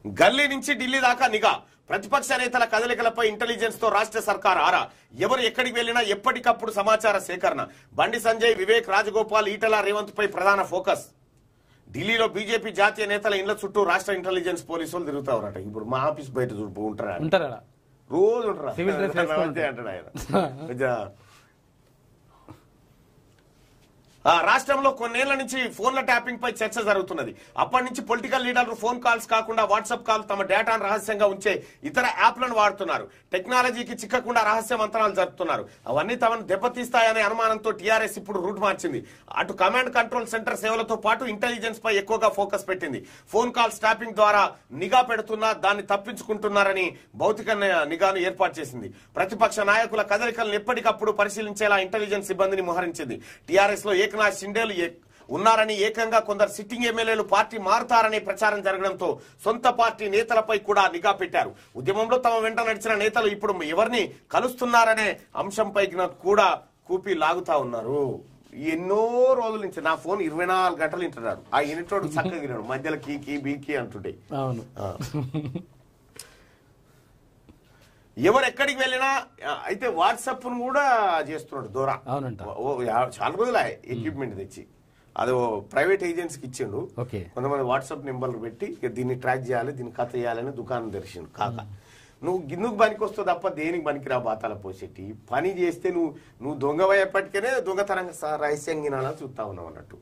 గల్లీ నుంచి ఢిల్లీ దాకా నిఘా ప్రతిపక్ష నేతల కదలికలపై ఇంటెలిజెన్స్ తో రాష్ట్ర సర్కార్ ఆరా ఎవరు ఎక్కడికి వెళ్లినా ఎప్పటికప్పుడు సమాచార సేకరణ బండి సంజయ్ వివేక్ రాజగోపాల్ ఈటల రేవంత్ పై ప్రధాన ఫోకస్ ఢిల్లీలో బీజేపీ జాతీయ నేతల ఇండ్ల చుట్టూ రాష్ట్ర ఇంటెలిజెన్స్ పోలీసులు తిరుగుతా ఉన్నారట ఇప్పుడు మా ఆఫీస్ బయట చూడు ఉంటారా ఉంటారా రోజు ఉంటారా Civil dress వేసుకొని అంతే అంటాడు ఆయన కొంచెం ఆ, రాష్ట్రంలో కొన్నేళ్ల నుంచి ఫోన్ల ట్యాపింగ్ పై చర్చ జరుగుతున్నది అప్పటి నుంచి పొలిటికల్ లీడర్లు ఫోన్ కాల్స్ కాకుండా వాట్సాప్ కాల్ తమ డేటాను రహస్యంగా ఉంచే ఇతర యాప్లను వాడుతున్నారు టెక్నాలజీకి చిక్కకుండా రహస్య మంత్రాలు జరుపుతున్నారు అవన్నీ తమను దెబ్బతీస్తాయనే అనుమానంతో టీఆర్ఎస్ ఇప్పుడు రూట్ మార్చింది అటు కమాండ్ కంట్రోల్ సెంటర్ సేవలతో పాటు ఇంటెలిజెన్స్ పై ఎక్కువగా ఫోకస్ పెట్టింది ఫోన్ కాల్ స్టాపింగ్ ద్వారా నిఘా పెడుతున్నా దాన్ని తప్పించుకుంటున్నారని భౌతిక ని- నిఘాను ఏర్పాటు చేసింది ప్రతిపక్ష నాయకుల కదలికలను ఎప్పటికప్పుడు పరిశీలించేలా ఇంటెలిజెన్స్ సిబ్బందిని మోహరించింది టీఆర్ఎస్ లో ఏకనాథ్ షిండేలు ఏ- ఉన్నారని ఏకంగా కొందరు సిట్టింగ్ ఎమ్మెల్యేలు పార్టీ మారుతారనే ప్రచారం జరగడంతో సొంత పార్టీ నేతలపై కూడా నిఘా పెట్టారు ఉద్యమంలో తమ వెంట నడిచిన నేతలు ఇప్పుడు ఎవరిని కలుస్తున్నారనే అంశంపై కూడా కూపి లాగుతా ఉన్నారు ఎన్నో రోజుల నుంచి నా ఫోన్ ఇరవై నాలుగు గంటలు వింటున్నాడు ఆ ఇనిటోడు చక్కగా విన్నాడు మధ్యలో కీకి బీకి అంటుండే అవును ఆ. ఎవరు ఎక్కడికి వెళ్ళినా ఆ, అయితే వాట్సాప్ ను కూడా చేస్తున్నాడు దూరా అవునంట. ఓ, యా- చాలా రోజులు ఎక్విప్మెంట్ తెచ్చి అది ఓ ప్రైవేట్ ఏజెన్సీకి ఇచ్చిండు ఓకే. కొంతమంది వాట్సాప్ నెంబర్లు పెట్టి ఇక దీన్ని ట్రాక్ చేయాలి దీన్ని కథ చేయాలని దుకాణం తెరిచిండు కాక నువ్వు గిన్నుకు పనికి వస్తావు తప్ప దేనికి పనికిరా బాతాల పోసేటి పని చేస్తే నువ్వు నువ్వు దొంగవయ్యేపటికనే దొంగతనంగా సా- రహస్యంగా వినాలని చూస్తా ఉన్నావు అన్నట్టు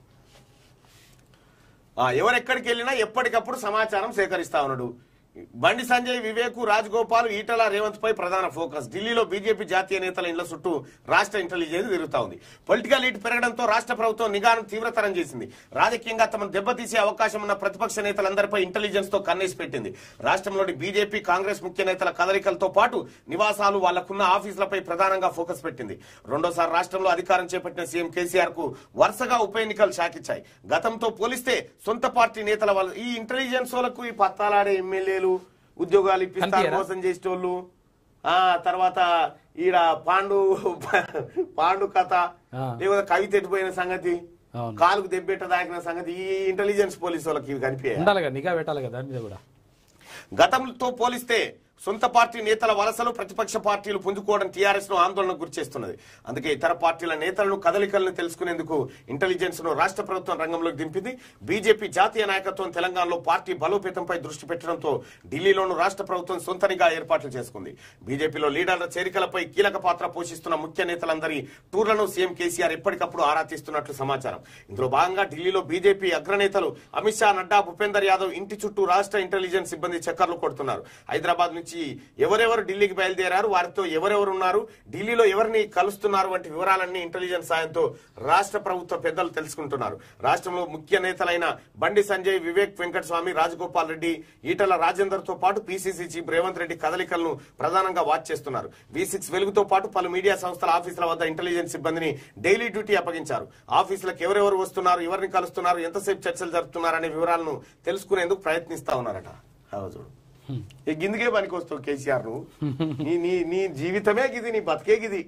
ఆ, ఎవరెక్కడికి వెళ్ళినా ఎప్పటికప్పుడు సమాచారం సేకరిస్తా ఉన్నాడు బండి సంజయ్ వివేక్ రాజగోపాల్ ఈటల రేవంత్ పై ప్రధాన ఫోకస్ ఢిల్లీలో బీజేపీ జాతీయ నేతల ఇండ్ల చుట్టూ రాష్ట్ర ఇంటెలిజెన్స్ తిరుగుతా ఉంది పొలిటికల్ లీడ్ పెరగడంతో రాష్ట్ర ప్రభుత్వం నిఘాను తీవ్రతరం చేసింది రాజకీయంగా తమను దెబ్బతీసే అవకాశం ఉన్న ప్రతిపక్ష నేతలందరిపై ఇంటెలిజెన్స్ తో కన్నేసి పెట్టింది రాష్ట్రంలోని బీజేపీ కాంగ్రెస్ ముఖ్య నేతల కదలికలతో పాటు నివాసాలు వాళ్లకున్న ఆఫీసులపై ప్రధానంగా ఫోకస్ పెట్టింది రెండోసారి రాష్ట్రంలో అధికారం చేపట్టిన సీఎం కేసీఆర్ కు వరుసగా ఉప ఎన్నికలు షాకిచ్చాయి గతంతో పోలిస్తే సొంత పార్టీ నేతల వల్ల ఈ ఇంటెలిజెన్స్ వాళ్ళకు ఈ పత్తాలాడే ఎమ్మెల్యేలు ఉద్యోగాలు ఇప్పిస్తారు కనిపియరా? మోసం చేసేటోళ్ళు ఆ తర్వాత ఈడ పాండు పాండు కథ ఆ. లేకపోతే కవిత ఎట్టిపోయిన సంగతి అవును. కాలుకు దెబ్బెట్ట దాకిన సంగతి ఈ ఇంటెలిజెన్స్ పోలీసు వాళ్ళకి ఇవి కనిపించాయి ఉండాలి కదా నిఘా పెట్టాలి కదా దాని మీద కూడా గతంతో పోలిస్తే సొంత పార్టీ నేతల వలసలు ప్రతిపక్ష పార్టీలు పుంజుకోవడం టీఆర్ఎస్ ను ఆందోళనకు గురిచేస్తున్నది అందుకే ఇతర పార్టీల నేతలను కదలికలను తెలుసుకునేందుకు ఇంటెలిజెన్స్ ను రాష్ట్ర ప్రభుత్వం రంగంలోకి దింపింది బీజేపీ జాతీయ నాయకత్వం తెలంగాణలో పార్టీ బలోపేతంపై దృష్టి పెట్టడంతో ఢిల్లీలోను రాష్ట్ర ప్రభుత్వం సొంతనిగా ఏర్పాట్లు చేసుకుంది బీజేపీలో లీడర్ల చేరికలపై కీలక పాత్ర పోషిస్తున్న ముఖ్య నేతలందరి టూర్లను సీఎం కేసీఆర్ ఎప్పటికప్పుడు ఆరా తీస్తున్నట్లు సమాచారం ఇందులో భాగంగా ఢిల్లీలో బీజేపీ అగ్రనేతలు అమిత్ షా నడ్డా భూపేందర్ యాదవ్ ఇంటి చుట్టూ రాష్ట్ర ఇంటెలిజెన్స్ సిబ్బంది చక్కర్లు కొడుతున్నారు హైదరాబాద్ నుంచి ఎవరెవరు ఢిల్లీకి బయలుదేరారు వారితో ఎవరెవరు ఉన్నారు ఢిల్లీలో ఎవరిని కలుస్తున్నారు వంటి వివరాలన్నీ ఇంటెలిజెన్స్ సాయంతో రాష్ట్ర ప్రభుత్వ పెద్దలు తెలుసుకుంటున్నారు రాష్ట్రంలో ముఖ్య నేతలైన బండి సంజయ్ వివేక్ వెంకటస్వామి రాజగోపాల్ రెడ్డి ఈటల రాజేందర్ తో పాటు పీసీసీ చీఫ్ రేవంత్ రెడ్డి కదలికలను ప్రధానంగా వాచ్ చేస్తున్నారు వి సిక్స్ వెలుగుతో పాటు పలు మీడియా సంస్థల ఆఫీసుల వద్ద ఇంటెలిజెన్స్ సిబ్బందిని డైలీ డ్యూటీ అప్పగించారు ఆఫీసులకు ఎవరెవరు వస్తున్నారు ఎవరిని కలుస్తున్నారు ఎంతసేపు చర్చలు జరుపుతున్నారు అనే వివరాలను తెలుసుకునేందుకు ప్రయత్నిస్తా ఉన్నారట అవ చూడు ఈ గిందుకే పనికి వస్తావు కేసీఆర్ నువ్వు నీ నీ నీ జీవితమే గిది నీ బతికే గిది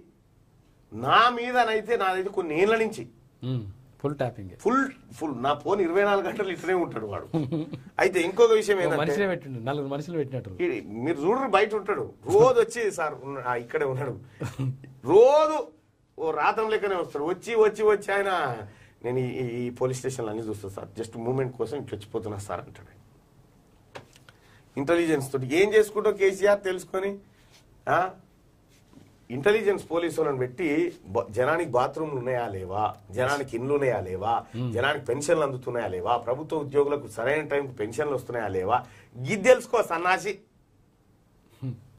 నా మీదనైతే నాదైతే కొన్ని ఏళ్ల నుంచి ఫుల్ ట్యాపింగ్ ఫుల్ ఫుల్ నా ఫోన్ ఇరవై నాలుగు గంటలు ఇట్లనే ఉంటాడు వాడు అయితే ఇంకొక విషయం ఏంటంటే మనిషినే పెట్టిండు నలుగురు మనుషులు పెట్టినట్టు ఈ- మీరు చూడరు బయట ఉంటాడు రోజు వచ్చి సార్ ఉన్న- ఆ, ఇక్కడే ఉన్నాడు రోజు ఓ రాతం లెక్కనే వస్తాడు వచ్చి వచ్చి వచ్చి ఆయన నేను ఈ- ఈ- ఈ పోలీస్ స్టేషన్లో అన్ని చూస్తాను సార్ జస్ట్ మూమెంట్ కోసం ఇట్లా వచ్చిపోతున్నా సార్ అంటాడు ఇంటెలిజెన్స్ తోటి ఏం చేసుకుంటావు కేసీఆర్ తెలుసుకొని ఆ? ఇంటెలిజెన్స్ పోలీసు వాళ్ళని పెట్టి బ- జనానికి బాత్రూమ్లు ఉన్నాయా లేవా జనానికి ఇండ్లు ఉన్నాయా లేవా జనానికి పెన్షన్లు అందుతున్నాయా లేవా ప్రభుత్వ ఉద్యోగులకు సరైన టైంకి పెన్షన్లు వస్తున్నాయా లేవా ఇది తెలుసుకో సన్నాసి